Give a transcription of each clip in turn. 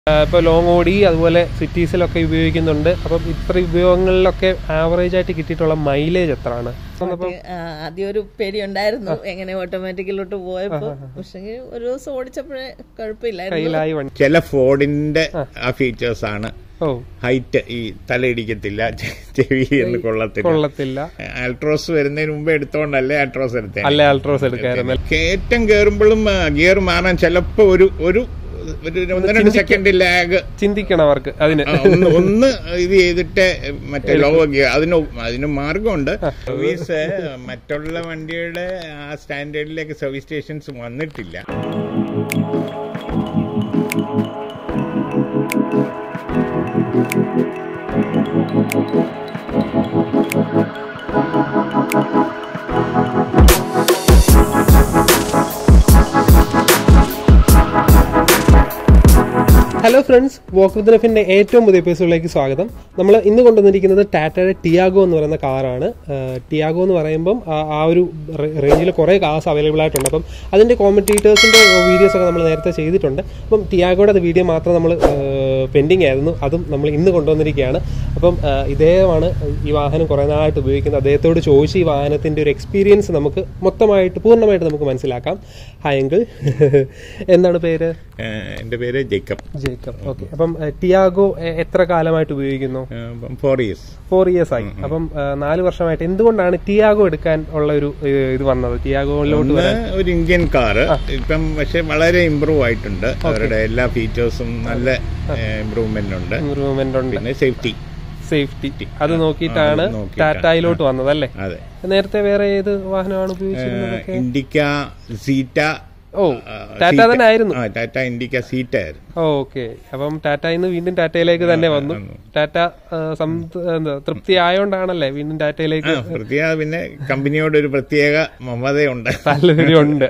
ഇപ്പോൾ ലോങ് ഓടി അതുപോലെ സിറ്റീസിലൊക്കെ ഉപയോഗിക്കുന്നുണ്ട് അപ്പം ഇത്ര ഉപയോഗങ്ങളിലൊക്കെ ആവറേജ് ആയിട്ട് കിട്ടിയിട്ടുള്ള മൈലേജ് എത്രയാണ് ആ, ആദ്യം ഒരു പേടി ഉണ്ടായിരുന്നു എങ്ങനെ ഓട്ടോമാറ്റിക്കിലോട്ട് പോയപ്പോ പക്ഷെ ഒരു ദിവസം ഓടിച്ചപ്പോഴേ കുഴപ്പമില്ലായിരുന്നു കയ്യിലായി വണ്ടി ചില ഫോർഡിന്റെ ആ ഫീച്ചേഴ്സ് ആണ് ഓ ഹൈറ്റ് ഈ തലയിടിക്കത്തില്ല ചെ- ചെവി എന്ന് കൊള്ളത്തില്ല കൊള്ളത്തില്ല ആൾട്രോസ് വരുന്നതിന് മുമ്പ് എടുത്തോണ്ടല്ലേ ആൾട്രോസ് എടുത്തേ അല്ലെ അൾട്രോസ് എടുക്കായിരുന്നു കയറ്റം കയറുമ്പോഴും ഗിയർ മാറാൻ ചിലപ്പോ ഒരു ഒരു ഒരു ഒന്ന് രണ്ട് സെക്കൻഡ് ലാഗ് ചിന്തിക്കണം അവർക്ക് അതിന് ഒന്ന് ഒന്ന് ഇത് ചെയ്തിട്ട് മറ്റേ ലോ ഗിയർ അതിന് അതിന് മാർഗമുണ്ട് സർവീസ് മറ്റുള്ള വണ്ടിയുടെ ആ സ്റ്റാൻഡേർഡിലേക്ക് സർവീസ് സ്റ്റേഷൻസ് വന്നിട്ടില്ല ഹലോ ഫ്രണ്ട്സ് വോക്ക് വിത്ത് ലഫിന്റെ ഏറ്റവും പുതിയ എപ്പിസോഡിലേക്ക് സ്വാഗതം നമ്മൾ ഇന്ന് കൊണ്ടുവന്നിരിക്കുന്നത് ടാറ്റയുടെ ടിയാഗോ എന്ന് പറയുന്ന കാറാണ് ടിയാഗോ എന്ന് പറയുമ്പം ആ- ആ ഒരു റേഞ്ചിൽ കുറേ കാർസ് അവൈലബിൾ ആയിട്ടുണ്ട് അപ്പം അതിന്റെ കോമ്പറ്റീറ്റേഴ്സിന്റെ വീഡിയോസ് ഒക്കെ നമ്മൾ നേരത്തെ ചെയ്തിട്ടുണ്ട് അപ്പം ടിയാഗോയുടെ വീഡിയോ മാത്രം നമ്മൾ പെൻഡിങ് ആയിരുന്നു അതും നമ്മൾ ഇന്ന് കൊണ്ടുവന്നിരിക്കുകയാണ് അപ്പം ആ, ഇദ്ദേഹമാണ് ഈ വാഹനം കുറേ നാളായിട്ട് ഉപയോഗിക്കുന്നത് അദ്ദേഹത്തോട് ചോദിച്ച് ഈ വാഹനത്തിന്റെ ഒരു എക്സ്പീരിയൻസ് നമുക്ക് മൊത്തമായിട്ട് പൂർണ്ണമായിട്ട് നമുക്ക് മനസ്സിലാക്കാം ഹായ് അങ്കിൾ എന്താണ് പേര് ഏഹ് എന്റെ പേര് ജേക്കബ് ജേക്കബ് ഓക്കെ അപ്പം ഏഹ്, ടിയാഗോ എ- എത്ര കാലമായിട്ട് ഉപയോഗിക്കുന്നു ഫോർ ഇയേഴ്സ് ഫോർ ഇയേഴ്സ് ആയി അപ്പം ഏഹ്, നാല് വർഷമായിട്ട് എന്തുകൊണ്ടാണ് ടിയാഗോ എടുക്കാൻ ഉള്ള ഒരു ഏഹ്, ഇത് വന്നത് ടിയാഗോയിലോട്ട് ഒന്ന് വരാൻ ഒരു ഇന്ത്യൻ കാറ് ഇപ്പം പക്ഷെ വളരെ ഇമ്പ്രൂവ് ആയിട്ടുണ്ട് അവരുടെ എല്ലാ ഫീച്ചേഴ്സും നല്ല ഇമ്പ്രൂവ്മെന്റ് ഉണ്ട് ഇമ്പ്രൂവ്മെന്റ് ഉണ്ട് പിന്നെ സേഫ്റ്റി സേഫ്റ്റി അത് നോക്കിയിട്ടാണ് അത് നോക്കിയിട്ടാണ്. ടാറ്റയിലോട്ട് വന്നത് അല്ലേ അതെ നേരത്തെ വേറെ ഏത് വാഹനമാണ് ഉപയോഗിച്ചിരുന്നത് ഇൻഡിക്ക സീറ്റ ഓ ടാറ്റ തന്നെ ആയിരുന്നു ആ ടാറ്റ ഇൻഡിക്ക സീറ്റ ആയിരുന്നു ഓക്കെ അപ്പം ടാറ്റയിൽ നിന്ന് വീണ്ടും ടാറ്റയിലേക്ക് തന്നെ വന്നു ടാറ്റ ഏഹ്, സംത- എന്താ, തൃപ്തി ആയോണ്ടാണല്ലേ വീണ്ടും ടാറ്റയിലേക്ക് ആ പ്രത്യേക പിന്നെ കമ്പനിയോട് ഒരു പ്രത്യേക മമതയുണ്ട് താല്പര്യമുണ്ട്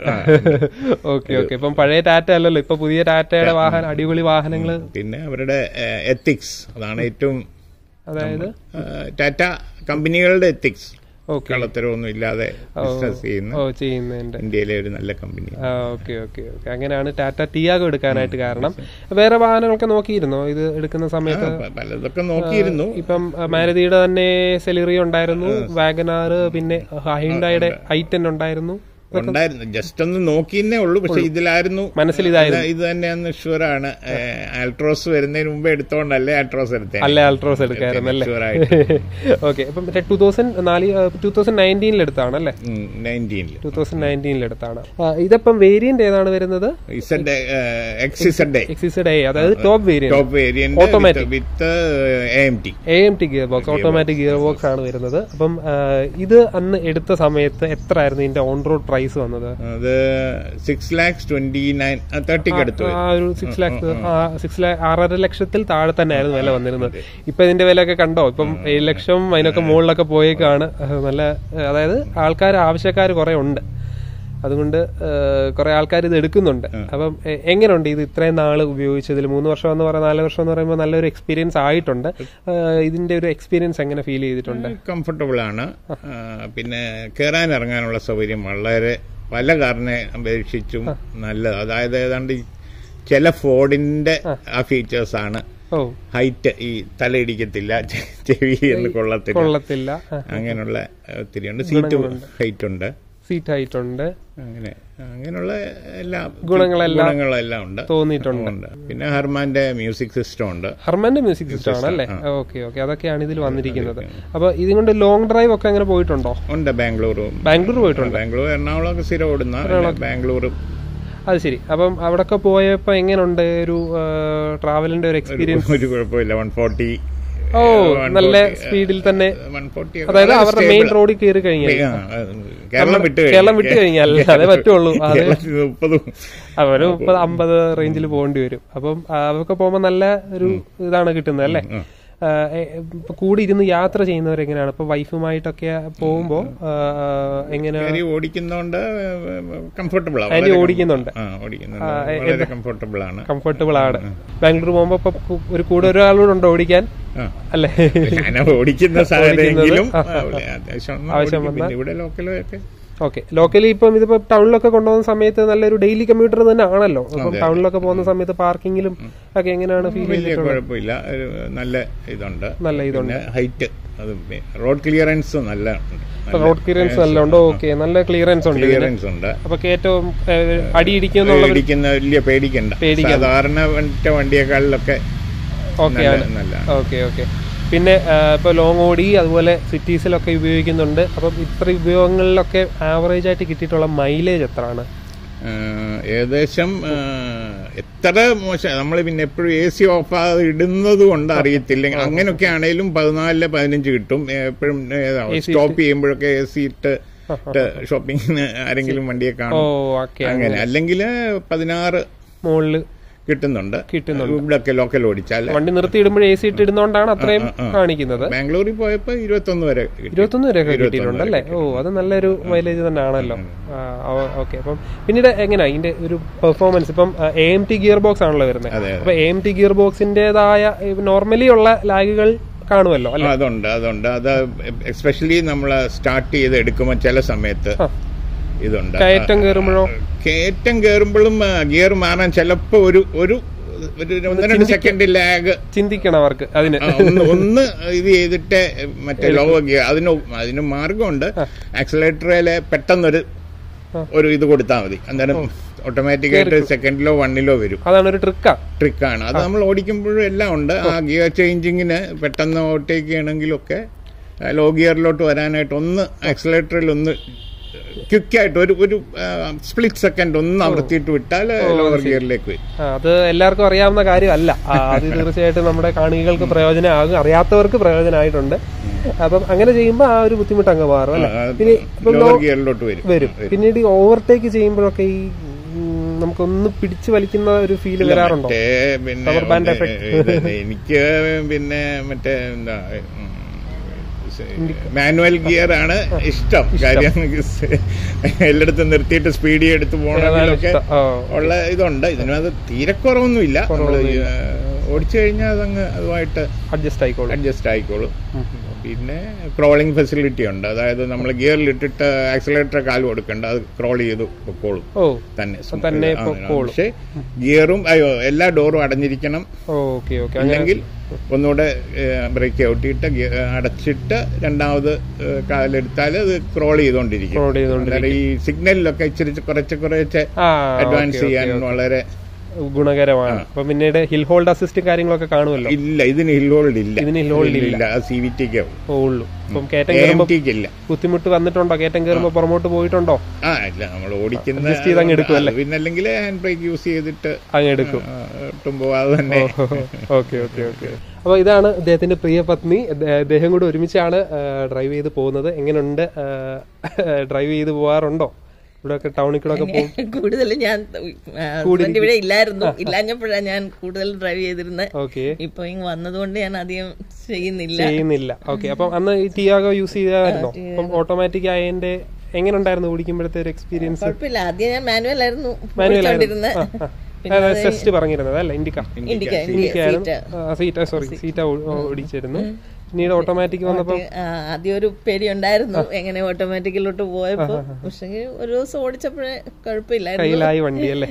ഓക്കെ ഓക്കെ ഇപ്പം പഴയ ടാറ്റ അല്ലല്ലോ ഇപ്പൊ പുതിയ ടാറ്റയുടെ വാഹനം അടിപൊളി വാഹനങ്ങള് പിന്നെ അവരുടെ എത്തിക്സ് അതാണ് ഏറ്റവും അതായത് ആ, ടാറ്റ കമ്പനികളുടെ എത്തിക്സ് ഓക്കെ കള്ളത്തരമൊന്നും ഇല്ലാതെ ബിസിനസ് ചെയ്യുന്ന ഓ ചെയ്യുന്നതിന്റെ ഇന്ത്യയിലെ ഒരു നല്ല കമ്പനി ഓക്കെ ഓക്കെ ഓക്കെ അങ്ങനെയാണ് ടാറ്റ ടിയാഗോ എടുക്കാനായിട്ട് കാരണം വേറെ വാഹനങ്ങളൊക്കെ നോക്കിയിരുന്നോ ഇത് എടുക്കുന്ന സമയത്ത് പ- പലതൊക്കെ നോക്കിയിരുന്നു ഇപ്പം ആ, മാരുതിയുടെ തന്നെ സെലിറി ഉണ്ടായിരുന്നു വാഗനാർ പിന്നെ ഹൈൻഡായുടെ ഐ ടെൻ ഉണ്ടായിരുന്നു ഉണ്ടായിരുന്നു ജസ്റ്റ് ഒന്ന് നോക്കിയെന്നേ ഉള്ളൂ പക്ഷെ ഇതിലായിരുന്നു മനസ്സിൽ ഇതായിരുന്നു ഇത് തന്നെയാന്ന് ഷുവറാണ് ആൾട്രോസ് വരുന്നതിന് മുമ്പ് എടുത്തോണ്ടല്ലേ ആൾട്രോസ് എടുത്തേ അല്ലേ അൾട്രോസ് എടുക്കായിരുന്നു അല്ലേ ഷുവറായിട്ട് ഓക്കെ ഇപ്പം ടൂ തൗസൻഡ് നാല് ടൂ തൗസൻഡ് നയൻറ്റീനിൽ എടുത്താണ് അല്ലേ നയൻറ്റീനിൽ ടൂ തൗസൻഡ് നയൻറ്റീനിൽ എടുത്താണ് ആ, ഇതിപ്പം വേരിയന്റ് ഏതാണ് വരുന്നത് Z X Z X Z A അതായത് top variant top variant Automatic. With A M T A M T gearbox automatic gearbox ആണ് വരുന്നത് അപ്പം ആ, ഇത് അന്ന് എടുത്ത സമയത്ത് എത്ര ആയിരുന്നു ഇതിന്റെ ഓൺ റോഡ് പ്രൈസ് വന്നത് അത് സിക്സ് ലാക്സ് ട്വന്റി നയൻ തേർട്ടിക്ക് അടുത്ത് വരും ആ ഒരു സിക്സ് ലാക്സ് സിക്സ് ലാക്ക് ആറര ലക്ഷത്തിൽ താഴെ തന്നെ ആയിരുന്നു വില വന്നിരുന്നത് ഇപ്പൊ ഇതിന്റെ വിലയൊക്കെ കണ്ടോ ഇപ്പം ഏഴ് ലക്ഷം അതിനൊക്കെ മുകളിലൊക്കെ പോയേക്കാണ് ആ, നല്ല ആ, അതായത് ആൾക്കാർ ആവശ്യക്കാർ കുറെ ഉണ്ട് അതുകൊണ്ട് കുറെ ആൾക്കാർ ഇത് എടുക്കുന്നുണ്ട് അപ്പം എ- എങ്ങനെയുണ്ട് ഇത് ഇത്രയും നാൾ ഉപയോഗിച്ചതിൽ മൂന്ന് വർഷം എന്ന് പറയുന്നത് നാല് വർഷം എന്ന് പറയുമ്പോൾ നല്ലൊരു എക്സ്പീരിയൻസ് ആയിട്ടുണ്ട് ആ, ഇതിന്റെ ഒരു എക്സ്പീരിയൻസ് എങ്ങനെ ഫീൽ ചെയ്തിട്ടുണ്ട് കംഫർട്ടബിൾ ആണ് ആ, പിന്നെ കയറാൻ ഇറങ്ങാനുള്ള സൗകര്യം വളരെ പല കാറിനെ അപേക്ഷിച്ചും നല്ലത് അതായത് ഏതാണ്ട് ഈ ചില ഫോർഡിന്റെ ആ ഫീച്ചേഴ്സ് ആണ് ഓ ഹൈറ്റ് ഈ തലയിടിക്കത്തില്ല ചെ- ചെവി എന്ന് കൊള്ളത്തില്ല കൊള്ളത്തില്ല അങ്ങനെയുള്ള ഒത്തിരി ഉണ്ട് സീറ്റ് ഹൈറ്റ് ഉണ്ട് സീറ്റ് ആയിട്ടുണ്ട് അങ്ങനെ അങ്ങനെയുള്ള എല്ലാ ഗുണങ്ങളെല്ലാം ഗുണങ്ങളെല്ലാം ഉണ്ട് തോന്നിയിട്ടുണ്ട് ഉണ്ട് പിന്നെ ഹർമാന്റെ മ്യൂസിക് സിസ്റ്റം ഉണ്ട് ഹർമാന്റെ മ്യൂസിക് സിസ്റ്റം ആണ് അല്ലേ ഓക്കെ ഓക്കെ അതൊക്കെയാണ് ഇതിൽ വന്നിരിക്കുന്നത് അപ്പൊ ഇതും കൊണ്ട് ലോങ് ഡ്രൈവ് ഒക്കെ അങ്ങനെ പോയിട്ടുണ്ടോ ഉണ്ട് ബാംഗ്ലൂരും ബാംഗ്ലൂർ പോയിട്ടുണ്ട് ബാംഗ്ലൂർ എറണാകുളം ഒക്കെ സ്ഥിരം ഓടുന്ന ബാംഗ്ലൂർ അത് ശരി അപ്പം അവിടൊക്കെ പോയപ്പോ എങ്ങനെയുണ്ട് ഒരു ട്രാവലിന്റെ ഒരു എക്സ്പീരിയൻസ് ഒരു കുഴപ്പമില്ല വൺ ഫോർട്ടി ഓ നല്ല സ്പീഡിൽ തന്നെ വൺ ഫോർട്ടി അതായത് അവരുടെ മെയിൻ റോഡിൽ കയറി കഴിഞ്ഞാൽ കേരളം വിട്ട് കേരളം വിട്ട് കഴിഞ്ഞാൽ അതേ പറ്റുള്ളൂ അത് കേരളത്തിൽ മുപ്പതും അവര് മുപ്പത് അമ്പത് റേഞ്ചിൽ പോകേണ്ടി വരും അപ്പം അതൊക്കെ പോകുമ്പോൾ നല്ല ഒരു ഇതാണ് കിട്ടുന്നത് അല്ലേ ആ, എ- ഇപ്പൊ കൂടി ഇരുന്ന് യാത്ര ചെയ്യുന്നവരെങ്ങനെയാണ് ഇപ്പൊ വൈഫുമായിട്ടൊക്കെ പോകുമ്പോ ആ, എങ്ങനെ കയറി ഓടിക്കുന്നോണ്ട് കംഫർട്ടബിൾ ആണ് അതിന് ഓടിക്കുന്നുണ്ട് ആ ഓടിക്കുന്നുണ്ട് വളരെ കംഫർട്ടബിൾ ആണ് കംഫർട്ടബിൾ ആണ് ബാംഗ്ലൂർ പോകുമ്പോ ഇപ്പൊ കു- ഒരു കൂടെ ഒരാളോട് ഉണ്ടോ ഓടിക്കാൻ ആ. അല്ലേ ഞാൻ ഓടിക്കുന്ന സാഹചര്യമെങ്കിലും അത്യാവശ്യം ഒന്ന് ആവശ്യം ഓടിക്കും. പിന്നെ ഇവിടെ ലോക്കലൊക്കെ ഓക്കെ ലോക്കലി ഇപ്പം ഇതിപ്പോ ടൗണിലൊക്കെ കൊണ്ടുപോകുന്ന സമയത്ത് നല്ലൊരു ഡെയിലി കമ്പ്യൂട്ടർ തന്നെ ആണല്ലോ അപ്പം ടൗണിലൊക്കെ പോകുന്ന സമയത്ത് പാർക്കിങ്ങിലും ഒക്കെ എങ്ങനെയാണ് ഫീൽ വലിയ ചെയ്തിട്ടുള്ളത് കുഴപ്പമില്ല ഒരു നല്ല ഇതുണ്ട് നല്ല ഇതുണ്ട് പിന്നെ ഹൈറ്റ് അത് റോഡ് ക്ലിയറൻസ് നല്ല റോഡ് ക്ലിയറൻസ് നല്ല ഉണ്ട് ഓക്കെ നല്ല ക്ലിയറൻസ് ഉണ്ട് ഇതിന്. ക്ലിയറൻസ് ഉണ്ട് അപ്പൊ ഏറ്റവും അടിയിടിക്കുന്നുള്ള പേടിക്കുന്ന വലിയ പേടിക്കണ്ട പേടിക്കണ്ട. സാധാരണ മറ്റേ വണ്ടിയെക്കാളിലൊക്കെ ഓക്കെ നല്ല ആണ് നല്ല ഓക്കെ ഓക്കെ പിന്നെ ആ, ഇപ്പൊ ലോങ് ഓടി അതുപോലെ സിറ്റീസിലൊക്കെ ഉപയോഗിക്കുന്നുണ്ട് അപ്പം ഇത്ര ഉപയോഗങ്ങളിലൊക്കെ ആവറേജ് ആയിട്ട് കിട്ടിയിട്ടുള്ള മൈലേജ് എത്രയാണ് ആഹ് ഏകദേശം ആഹ് എത്ര മോശം നമ്മൾ പിന്നെ എപ്പോഴും എ സി ഓഫ് ആകാതെ ഇടുന്നത് കൊണ്ട് അറിയത്തില്ല അങ്ങനെയൊക്കെ ആണെങ്കിലും പതിനാലില് പതിനഞ്ച് കിട്ടും എപ്പോഴും സ്റ്റോപ്പ് ചെയ്യുമ്പോഴൊക്കെ എ സി ഇട്ട് ഷോപ്പിങ്ങിന് ആരെങ്കിലും വണ്ടിയെ ഓ കാണും ഓക്കെ അങ്ങനെ അല്ലെങ്കിൽ പതിനാറ് മുകളില് കിട്ടുന്നുണ്ട് കിട്ടുന്നുണ്ട്. ഇവിടെയൊക്കെ ലോക്കൽ ഓടിച്ചാൽ വണ്ടി നിർത്തി ഇടുമ്പോൾ എ സി ഇട്ട് ഇടുന്നോണ്ടാണ് അത്രയും കാണിക്കുന്നത് ബാംഗ്ലൂരിൽ പോയപ്പോ ഇരുപത്തൊന്ന് വരെ കിട്ടി. ഇരുപത്തൊന്ന് വരെയൊക്കെ കിട്ടിയിട്ടുണ്ട് അല്ലേ ഓ അത് നല്ലൊരു മൈലേജ് തന്നെ ആണല്ലോ ഓക്കെ അപ്പം പിന്നീട് എങ്ങനെയാ ഇതിന്റെ ഒരു പെർഫോമൻസ് ഇപ്പം A M T gearbox ആണല്ലോ വരുന്നത് അതെ, അപ്പൊ എ എം ടി ഗിയർ ബോക്സിന്റേതായ നോർമലി ഉള്ള ലാഗുകൾ കാണുമല്ലോ അല്ലെ ആ, അതുണ്ട് അതുണ്ട് അത് എസ്പെഷ്യലി നമ്മൾ സ്റ്റാർട്ട് ചെയ്ത് എടുക്കുമ്പോൾ ചില സമയത്ത് ഇതുണ്ട് കയറ്റം കയറുമ്പോഴോ കയറ്റം കയറുമ്പോഴും ഗിയർ മാറാൻ ചിലപ്പോ ഒരു ഒരു ഒരു ഒന്ന് രണ്ട് സെക്കൻഡ് ലാഗ് ചിന്തിക്കണം അവർക്ക് അതിന് ഒന്ന് ഒന്ന് ഇത് ചെയ്തിട്ട് മറ്റേ ലോ ഗിയർ അതിന് അതിന് മാർഗമുണ്ട് ആക്സിലേറ്ററിലെ പെട്ടെന്നൊരു ഒരു ഇത് കൊടുത്താൽ മതി അന്നേരം ഓട്ടോമാറ്റിക് ആയിട്ട് സെക്കൻഡിലോ വണ്ണിലോ വരും അതാണ് ഒരു ട്രിക്കാ ട്രിക്കാണ് അത് നമ്മൾ ഓടിക്കുമ്പോഴും എല്ലാം ഉണ്ട് ആ ഗിയർ ചേഞ്ചിങ്ങിന് പെട്ടെന്ന് ഓവർടേക്ക് ചെയ്യണമെങ്കിലൊക്കെ ലോ ഗിയറിലോട്ട് വരാനായിട്ട് ഒന്ന് ആക്സിലേറ്ററിൽ ഒന്ന് ക്വിക്കായിട്ട് ഒരു ഒരു സ്പ്ലിറ്റ് സെക്കൻഡ് ഒന്ന് അമർത്തിയിട്ട് വിട്ടാൽ ലോവർ ഗിയറിലേക്ക് വരും ആ, അത് എല്ലാവർക്കും അറിയാവുന്ന കാര്യമല്ല ആ, അത് തീർച്ചയായിട്ടും നമ്മുടെ കാണികൾക്ക് പ്രയോജനമാകും അറിയാത്തവർക്ക് പ്രയോജനമായിട്ടുണ്ട് അപ്പം അങ്ങനെ ചെയ്യുമ്പോൾ ആ ഒരു ബുദ്ധിമുട്ട് അങ്ങ് മാറും അല്ലെ പിന്നെ ഇപ്പം ലോവർ ഗിയറിലോട്ട് വരും വരും പിന്നീട് ഈ ഓവർടേക്ക് ചെയ്യുമ്പോഴൊക്കെ ഈ ഉം, നമുക്കൊന്ന് പിടിച്ചു വലിക്കുന്ന ഒരു ഫീല് വരാറുണ്ടോ മറ്റേ പിന്നെ Rubber band ഒന്ന് effect. ഇത് എനിക്ക് പിന്നെ മറ്റേ എന്താ മാനുവൽ ഗിയർ ആണ് ഇഷ്ടം കാര്യം എല്ലായിടത്തും നിർത്തിയിട്ട് സ്പീഡി എടുത്ത് പോകണമെങ്കിലൊക്കെ ഇഷ്ടം. ആ. ഉള്ള ഇതുണ്ട് ഇതിനകത്ത് തീരെ കുറവൊന്നുമില്ല നമ്മൾ ഓടിച്ചു കഴിഞ്ഞാൽ അതങ്ങ് അതുമായിട്ട് അഡ്ജസ്റ്റ് ആയിക്കോളും അഡ്ജസ്റ്റ് ആയിക്കോളും പിന്നെ ക്രോളിംഗ് ഫെസിലിറ്റി ഉണ്ട് അതായത് നമ്മൾ ഗിയറിൽ ഇട്ടിട്ട് ആക്സിലേറ്റർ കാല് കൊടുക്കണ്ട അത് ക്രോൾ ചെയ്ത് പൊക്കോളും ഓ തന്നെ തന്നെ ആ, പൊക്കോളും. പക്ഷേ ഗിയറും അയ്യോ എല്ലാ ഡോറും അടഞ്ഞിരിക്കണം ഓക്കെ ഓക്കെ അങ്ങനെ അല്ലെങ്കിൽ ഒന്നുകൂടെ ബ്രേക്ക് ചവിട്ടിയിട്ട് ഗിയ- അടച്ചിട്ട് രണ്ടാമത് ഏഹ്, കാലെടുത്താൽ അത് ക്രോൾ ചെയ്തുകൊണ്ടിരിക്കും Crawl ചെയ്തുകൊണ്ടിരിക്കും. അന്നേരം ഈ സിഗ്നലിലൊക്കെ ഇച്ചിരി കുറച്ച് കുറച്ച് ആ അഡ്വാൻസ് ഓക്കെ, ചെയ്യാൻ ഓക്കെ, വളരെ ഗുണകരമാണ് അപ്പൊ പിന്നീട് ഹിൽ ഹോൾഡ് അസിസ്റ്റ് കാര്യങ്ങളൊക്കെ കാണുമല്ലോ ഇല്ല ഇതിന് ഹിൽ ഹോൾഡ് ഇല്ല ഇതിന് hill hold ഇല്ല. സി വി ടിക്ക് ഓ, ഉള്ളൂ അപ്പം കയറ്റം എ എം കയറുമ്പോ ടിക്ക് ഇല്ല ബുദ്ധിമുട്ട് വന്നിട്ടുണ്ടോ കയറ്റം കയറുമ്പോ പുറമോട്ട് പോയിട്ടുണ്ടോ ആ ഇല്ല നമ്മൾ ഓടിക്കുന്ന Adjust ചെയ്ത് അങ്ങ് എടുക്കും അല്ലേ? അത് പിന്നെ അല്ലെങ്കിൽ ഹാൻഡ് ബ്രേക്ക് യൂസ് ചെയ്തിട്ട് അങ്ങ് എടുക്കും ആ, ഒട്ടും പോവാതെ തന്നെ ഓക്കെ ഓക്കെ ഓക്കെ അപ്പോൾ ഇതാണ് ഇദ്ദേഹത്തിന്റെ പ്രിയ പത്നി ഇദ്ദേ- ഇദ്ദേഹം കൂടെ ഒരുമിച്ചാണ് ഡ്രൈവ് ചെയ്ത് പോകുന്നത് എങ്ങനെയുണ്ട് ഡ്രൈവ് ചെയ്ത് പോവാറുണ്ടോ ഇവിടെ ഒക്കെ ടൗണിൽ കൂടെ ഒക്കെ പോകും കൂടുതൽ ഞാൻ ഹസ്ബൻഡ് ഇവിടെ ഇല്ലായിരുന്നു ഇല്ലാഞ്ഞപ്പോഴാണ് ഞാൻ കൂടുതൽ ഡ്രൈവ് ചെയ്തിരുന്നത് ഓക്കെ ഇപ്പൊ ഇങ്ങ് വന്നതുകൊണ്ട് ഞാൻ അധികം ചെയ്യുന്നില്ല ചെയ്യുന്നില്ല ഓക്കെ അപ്പം അന്ന് ഈ ടിയാഗോ യൂസ് ചെയ്തായിരുന്നോ അപ്പം ഓട്ടോമാറ്റിക് ആയതിന്റെ എങ്ങനെ ഉണ്ടായിരുന്നു ഓടിക്കുമ്പോഴത്തെ ഒരു എക്സ്പീരിയൻസ് കുഴപ്പമില്ല ആദ്യം ഞാൻ മാനുവൽ ആയിരുന്നു മാനുവൽ ഓടിച്ചോണ്ടിരുന്നത് ടെസ്റ്റ് പറഞ്ഞിരുന്നത് അല്ല ഇൻഡിക്ക ഇൻഡിക്ക ഇൻഡിക്കായിരുന്നു സീറ്റ് സീറ്റ സോറി സീറ്റ ഓടിച്ചിരുന്നു പിന്നീട് ഓട്ടോമാറ്റിക് വന്നപ്പോൾ ആ, ആദ്യം ഒരു പേടി ഉണ്ടായിരുന്നു എങ്ങനെ ഓട്ടോമാറ്റിക്കിലോട്ട് പോയപ്പോ പക്ഷെ ഒരു ദിവസം ഓടിച്ചപ്പോഴേ കുഴപ്പമില്ലായിരുന്നു കയ്യിലായി വണ്ടി അല്ലേ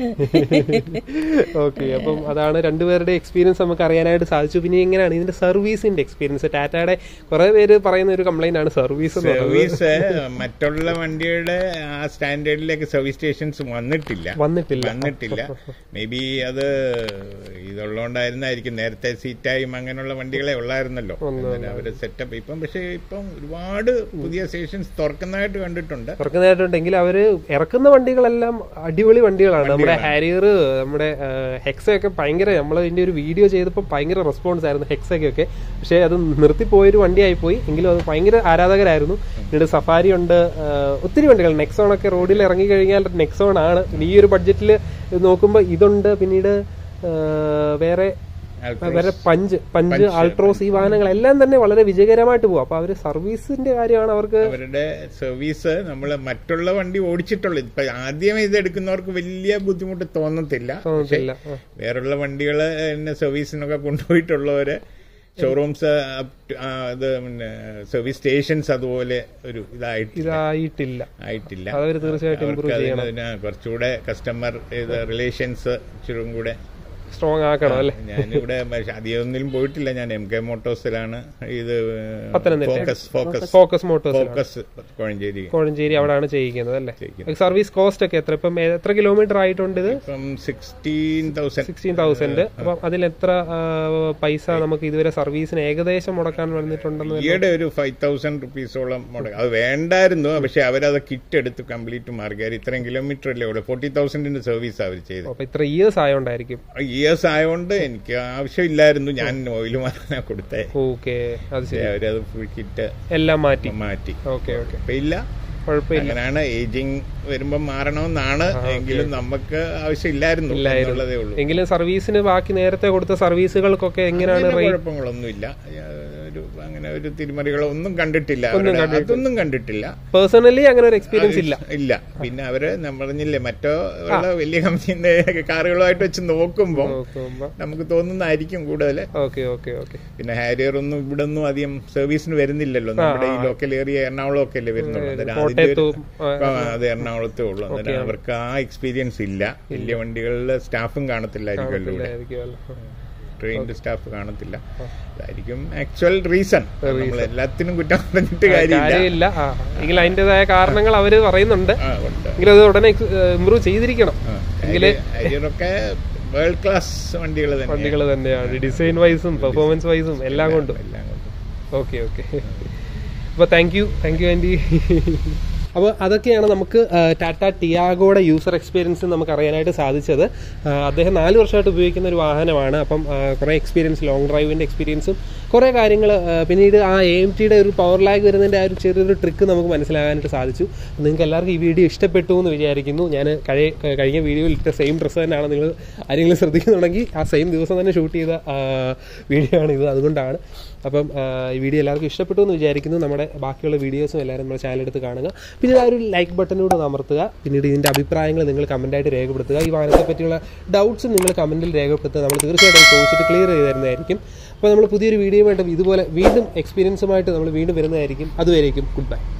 ഓക്കെ അപ്പം അതാണ് രണ്ടുപേരുടെ എക്സ്പീരിയൻസ് നമുക്ക് അറിയാനായിട്ട് സാധിച്ചു പിന്നെ എങ്ങനെയാണ് ഇതിന്റെ സർവീസിന്റെ എക്സ്പീരിയൻസ് ടാറ്റയുടെ കുറെ പേര് പറയുന്ന ഒരു കംപ്ലൈന്റ് ആണ് സർവീസ് എന്ന് പറയുന്നത് സർവീസ് മറ്റുള്ള വണ്ടിയുടെ ആ സ്റ്റാൻഡേർഡിലേക്ക് സർവീസ് സ്റ്റേഷൻസ് വന്നിട്ടില്ല വന്നിട്ടില്ല വന്നിട്ടില്ല മേ ബി അത് ഇതുള്ളതുകൊണ്ടായിരുന്നായിരിക്കും നേരത്തെ സീറ്റായും അങ്ങനെയുള്ള വണ്ടികളെ ഉള്ളായിരുന്നല്ലോ എന്നിട്ട് അവര് സെറ്റപ്പ് ഇപ്പം പക്ഷേ ഇപ്പം ഒരുപാട് പുതിയ സ്റ്റേഷൻസ് തുറക്കുന്നതായിട്ട് കണ്ടിട്ടുണ്ട് തുറക്കുന്നതായിട്ടുണ്ടെങ്കിൽ അവര് ഇറക്കുന്ന വണ്ടികളെല്ലാം അടിപൊളി വണ്ടികളാണ് നമ്മുടെ ഹാരിയർ നമ്മുടെ ഹെക്സ ഒക്കെ ഭയങ്കര നമ്മൾ ഇതിന്റെ ഒരു വീഡിയോ ചെയ്തപ്പോൾ ഭയങ്കര റെസ്പോൺസ് ആയിരുന്നു ഹെക്സയ്ക്ക് ഒക്കെ പക്ഷേ അത് നിർത്തിപ്പോയൊരു വണ്ടിയായി പോയി എങ്കിലും അത് ഭയങ്കര ആരാധകരായിരുന്നു പിന്നീട് സഫാരി ഉണ്ട് ആ, ഒത്തിരി വണ്ടികൾ നെക്സോൺ ഒക്കെ റോഡിൽ ഇറങ്ങി കഴിഞ്ഞാൽ നെക്സോൺ ആണ് പിന്നെ ഈ ഒരു ബഡ്ജറ്റിൽ നോക്കുമ്പോൾ ഇതുണ്ട് പിന്നീട് ആ, വേറെ Altroz. വേറെ പഞ്ച് പഞ്ച് അൾട്രോസ് ഈ വാഹനങ്ങളെല്ലാം തന്നെ വളരെ വിജയകരമായിട്ട് പോകും അപ്പൊ അവര് സർവീസിന്റെ കാര്യമാണ് അവർക്ക് അവരുടെ സർവീസ് നമ്മൾ മറ്റുള്ള വണ്ടി ഓടിച്ചിട്ടുള്ളത് ഇപ്പൊ ആദ്യമേ ഇത് എടുക്കുന്നവർക്ക് വലിയ ബുദ്ധിമുട്ട് തോന്നത്തില്ല പക്ഷേ തോന്നത്തില്ല ആ. വേറുള്ള വണ്ടികൾ എന്നെ സർവീസിനൊക്കെ കൊണ്ടുപോയിട്ടുള്ളവര് ഷോറൂംസ് ഇത് പിന്നെ സർവീസ് സ്റ്റേഷൻസ് അതുപോലെ ഒരു ഇതായിട്ട് ഇതായിട്ടില്ല ആയിട്ടില്ല അതവര് തീർച്ചയായിട്ടും അവർക്ക് improve ചെയ്യണം. അതിന് കുറച്ചുകൂടെ കസ്റ്റമർ ഇത് റിലേഷൻസ് ഇച്ചിരി കൂടെ സ്ട്രോങ് ആക്കണം അല്ലേ ഞാനിവിടെ പക്ഷെ അധികമൊന്നിലും പോയിട്ടില്ല ഞാൻ എം കെ മോട്ടോഴ്സിലാണ് ഇത് Pathanamthitta. Focus Focus Focus Motors Focus Kozhencherry Kozhencherry അവിടെയാണ് ചെയ്യിക്കുന്നത് അല്ലേ ചെയ്യിക്കുന്നത്. സർവീസ് കോസ്റ്റ് ഒക്കെ എത്ര ഇപ്പം എത്ര കിലോമീറ്റർ ആയിട്ടുണ്ട് ഇത് ഇപ്പം സിക്സ്റ്റീൻ തൗസൻഡ് സിക്സ്റ്റീൻ തൗസൻഡ് അപ്പം അതിൽ എത്ര ആ, പൈസ നമുക്ക് ഇതുവരെ സർവീസിന് ഏകദേശം മുടക്കാൻ വന്നിട്ടുണ്ടെന്ന് ഈയിടെ ഒരു ഫൈവ് തൗസൻഡ് റുപ്പീസോളം മുടങ്ങി അത് വേണ്ടായിരുന്നു പക്ഷെ അവരത് കിറ്റ് എടുത്ത് കംപ്ലീറ്റ് മാർഗം ഇത്രയും കിലോമീറ്റർ അല്ലേ ഇവിടെ ഫോർട്ടി തൗസൻഡിന്റെ സർവീസ് അവർ ചെയ്തത് അപ്പൊ ഇത്ര ഇയേഴ്സ് ആയോണ്ടായിരിക്കും ഇയേഴ്സ് ആയതുകൊണ്ട് എനിക്ക് ആവശ്യമില്ലായിരുന്നു ഞാൻ ഓയിൽ മാറാനാ കൊടുത്തേ ഓക്കെ അത് ശരി അവരത് ഫുൾ കിറ്റ് എല്ലാം മാറ്റി മാറ്റി ഓക്കെ ഓക്കെ ഇപ്പൊ ഇല്ല കുഴപ്പമില്ല അങ്ങനെയാണ് ഏജിങ് വരുമ്പോ മാറണമെന്നാണ് എങ്കിലും നമുക്ക് ആവശ്യമില്ലായിരുന്നു എന്നുള്ളതേ ഉള്ളൂ എങ്കിലും സർവീസിന് ബാക്കി നേരത്തെ കൊടുത്ത സർവീസുകൾക്കൊക്കെ എങ്ങനെയാണ് അങ്ങനെ റേറ്റ് കുഴപ്പങ്ങളൊന്നുമില്ല ഒരു അങ്ങനെ ഒരു തിരിമറികളോ ഒന്നും കണ്ടിട്ടില്ല അവരുടെ അതൊന്നും കണ്ടിട്ടില്ല പേഴ്സണലി അങ്ങനെ ഒരു എക്സ്പീരിയൻസ് ഇല്ല ഇല്ല പിന്നെ അവര് ഞാൻ പറഞ്ഞില്ലേ മറ്റോ ഉള്ള വലിയ കമ്പനിന്റെ കാറുകളുമായിട്ട് വെച്ച് നോക്കുമ്പോ നോക്കുമ്പോ നമുക്ക് തോന്നുന്നതായിരിക്കും കൂടുതൽ ഓക്കെ ഓക്കെ ഓക്കെ പിന്നെ ഹാരിയർ ഒന്നും ഇവിടെ ഒന്നും അധികം സർവീസിന് വരുന്നില്ലല്ലോ നമ്മുടെ ഈ ലോക്കൽ ഏരിയ എറണാകുളം ഒക്കെ അല്ലേ വരുന്നുള്ളൂ അന്നേരം അതിന്റെ ഒരു- കോട്ടയത്തും ആ, ആ, അത് എറണാകുളത്തേ ഉള്ളൂ അന്നേരം അവർക്ക് ആ എക്സ്പീരിയൻസ് ഇല്ല വലിയ വണ്ടികളിലെ സ്റ്റാഫും കാണത്തില്ലായിരിക്കുമല്ലോ ഇവിടെ ആയിരിക്കുമല്ലോ. ട്രെയിൻഡ് സ്റ്റാഫ് കാണത്തില്ല അതായിരിക്കും ആക്ച്വൽ റീസൺ നമ്മൾ എല്ലാത്തിനും കുറ്റം പറഞ്ഞിട്ട് കാര്യമില്ല കാര്യമില്ല ആ എങ്കിലും അതിന്റേതായ കാരണങ്ങൾ അവര് പറയുന്നുണ്ട് ആ, ഉണ്ട്. എങ്കിലും അത് ഉടനെ ഇമ്പ്രൂവ് ചെയ്തിരിക്കണം ആ, ഹാരിയർ- ഹാരിയറൊക്കെ വേൾഡ് ക്ലാസ് വണ്ടികൾ തന്നെ വണ്ടികൾ തന്നെയാണ് ഡിസൈൻ വൈസും പെർഫോമൻസ് വൈസും എല്ലാം കൊണ്ടും എല്ലാം കൊണ്ടും ഓക്കെ ഓക്കെ അപ്പോൾ thank you thank you aunty അപ്പോൾ അതൊക്കെയാണ് നമുക്ക് ആ, ടാറ്റ ടിയാഗോയുടെ യൂസർ എക്സ്പീരിയൻസ് നമുക്ക് അറിയാനായിട്ട് സാധിച്ചത് ആ, അദ്ദേഹം നാല് വർഷമായിട്ട് ഉപയോഗിക്കുന്ന ഒരു വാഹനമാണ് അപ്പം ആ, കുറേ എക്സ്പീരിയൻസ് ലോങ് ഡ്രൈവിൻ്റെ എക്സ്പീരിയൻസും കുറേ കാര്യങ്ങൾ പിന്നീട് ആ എ എം ടിയുടെ ഒരു പവർ ലാഗ് വരുന്നതിൻ്റെ ആ ഒരു ചെറിയൊരു ട്രിക്ക് നമുക്ക് മനസ്സിലാകാനായിട്ട് സാധിച്ചു നിങ്ങൾക്ക് എല്ലാവർക്കും ഈ വീഡിയോ ഇഷ്ടപ്പെട്ടു എന്ന് വിചാരിക്കുന്നു ഞാൻ കഴി കഴിഞ്ഞ വീഡിയോയിൽ ഇട്ട സെയിം ഡ്രസ്സ് തന്നെയാണ് നിങ്ങൾ ആരെങ്കിലും ശ്രദ്ധിക്കുന്നുണ്ടെങ്കിൽ ആ സെയിം ദിവസം തന്നെ ഷൂട്ട് ചെയ്ത വീഡിയോ ആണ് ഇത് അതുകൊണ്ടാണ് അപ്പം ആ, ഈ വീഡിയോ എല്ലാവർക്കും ഇഷ്ടപ്പെട്ടു എന്ന് വിചാരിക്കുന്നു നമ്മുടെ ബാക്കിയുള്ള വീഡിയോസും എല്ലാവരും നമ്മുടെ ചാനൽ എടുത്ത് കാണുക പിന്നെ ആ ഒരു ലൈക്ക് ബട്ടനോട് അമർത്തുക പിന്നീട് ഇതിൻ്റെ അഭിപ്രായങ്ങൾ നിങ്ങൾ കമൻറ്റായിട്ട് രേഖപ്പെടുത്തുക ഈ വാഹനത്തെ പറ്റിയുള്ള ഡൗട്ട്സും നിങ്ങൾ കമൻറ്റിൽ രേഖപ്പെടുത്തുക നമ്മൾ തീർച്ചയായിട്ടും ചോദിച്ചിട്ട് ക്ലിയർ ചെയ്ത് തരുന്നതായിരിക്കും അപ്പോൾ നമ്മൾ പുതിയൊരു വീഡിയോ വേണ്ട ഇതുപോലെ വീണ്ടും എക്സ്പീരിയൻസുമായിട്ട് നമ്മൾ വീണ്ടും വരുന്നതായിരിക്കും അതുവരേക്കും ഗുഡ് ബൈ